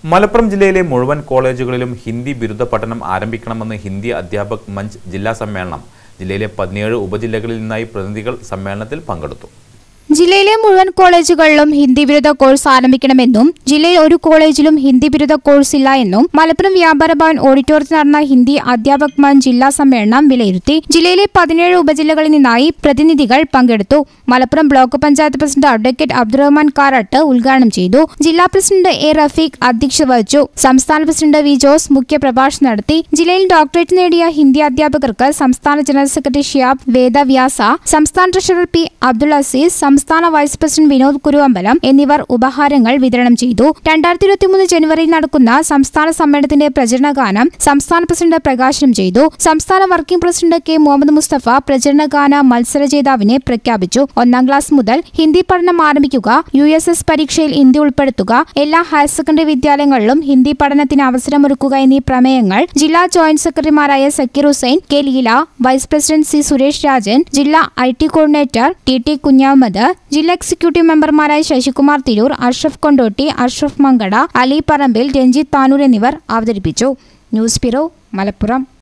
മലപ്പുറം ജില്ലയിലെ മുഴുവൻ കോളേജുകളിലും ഹിന്ദി ബിരുദ പഠനം ആരംഭിക്കണമെന്ന് ഹിന്ദി അധ്യാപക് മഞ്ച് ജില്ലാ സമ്മേളനം ജില്ലയിലെ പതിനേഴ് ഉപജില്ലകളിൽ നിന്നായി പ്രതിനിധികൾ സമ്മേളനത്തിൽ പങ്കെടുത്തു ജില്ലയിലെ മുഴുവൻ കോളേജുകളിലും ഹിന്ദി ബിരുദ കോഴ്സ് ആരംഭിക്കണമെന്നും ജില്ലയിൽ ഒരു കോളേജിലും ഹിന്ദി ബിരുദ കോഴ്സ് ഇല്ല എന്നും മലപ്പുറം വ്യാപാര ഭവൻ ഓഡിറ്റോറിയത്തിൽ നടന്ന ഹിന്ദി അധ്യാപക് മാൻ ജില്ലാ സമ്മേളനം വിലയിരുത്തി ജില്ലയിലെ പതിനേഴ് ഉപജില്ലകളിൽ നിന്നായി പ്രതിനിധികൾ പങ്കെടുത്തു Malappuram block panchayat president advocate Abdurahman Karat ഉദ്ഘാടനം ചെയ്തു ജില്ലാ പ്രസിഡന്റ് എ റഫീഖ് അധ്യക്ഷത വഹിച്ചു സംസ്ഥാന പ്രസിഡന്റ് വി ജോസ് മുഖ്യ പ്രഭാഷണം നടത്തി ജില്ലയിൽ ഡോക്ടറേറ്റ് നേടിയ ഹിന്ദി അധ്യാപകർക്ക് സംസ്ഥാന ജനറൽ സെക്രട്ടറി ഷിയാബ് വേദവ്യാസ സംസ്ഥാന ട്രഷറർ പി അബ്ദുൾ അസീസ് സംസ്ഥാന വൈസ് പ്രസിഡന്റ് വിനോദ് കുരുവമ്പലം എന്നിവർ ഉപഹാരങ്ങൾ വിതരണം ചെയ്തു രണ്ടായിരത്തി ഇരുപത്തിമൂന്ന് ജനുവരിയിൽ നടക്കുന്ന സംസ്ഥാന സമ്മേളനത്തിന്റെ പ്രചരണ ഗാനം സംസ്ഥാന പ്രസിഡന്റ് പ്രകാശനം ചെയ്തു സംസ്ഥാന working president K Muhammad Mustafa പ്രചരണ ഗാന മത്സര ജേതാവിനെ പ്രഖ്യാപിച്ചു ഒന്നാം ക്ലാസ് മുതൽ ഹിന്ദി പഠനം ആരംഭിക്കുക യു എസ് എസ് പരീക്ഷയിൽ ഹിന്ദി ഉൾപ്പെടുത്തുക എല്ലാ ഹയർ സെക്കൻഡറി വിദ്യാലയങ്ങളിലും ഹിന്ദി പഠനത്തിന് അവസരമൊരുക്കുക എന്നീ പ്രമേയങ്ങൾ ജില്ലാ ജോയിന്റ് സെക്രട്ടറിമാരായ Zakir Hussain K Leela vice president C Suresh Rajan ജില്ലാ I T coordinator T T Kunhamath ജില്ലാ എക്സിക്യൂട്ടീവ് മെമ്പർമാരായ ശശികുമാർ തിരൂർ അഷ്റഫ് കൊണ്ടോട്ടി അഷ്റഫ് മങ്കട അലി പറമ്പിൽ രഞ്ജിത്ത് താനൂർ എന്നിവർ അവതരിപ്പിച്ചു ന്യൂസ് ബ്യൂറോ മലപ്പുറം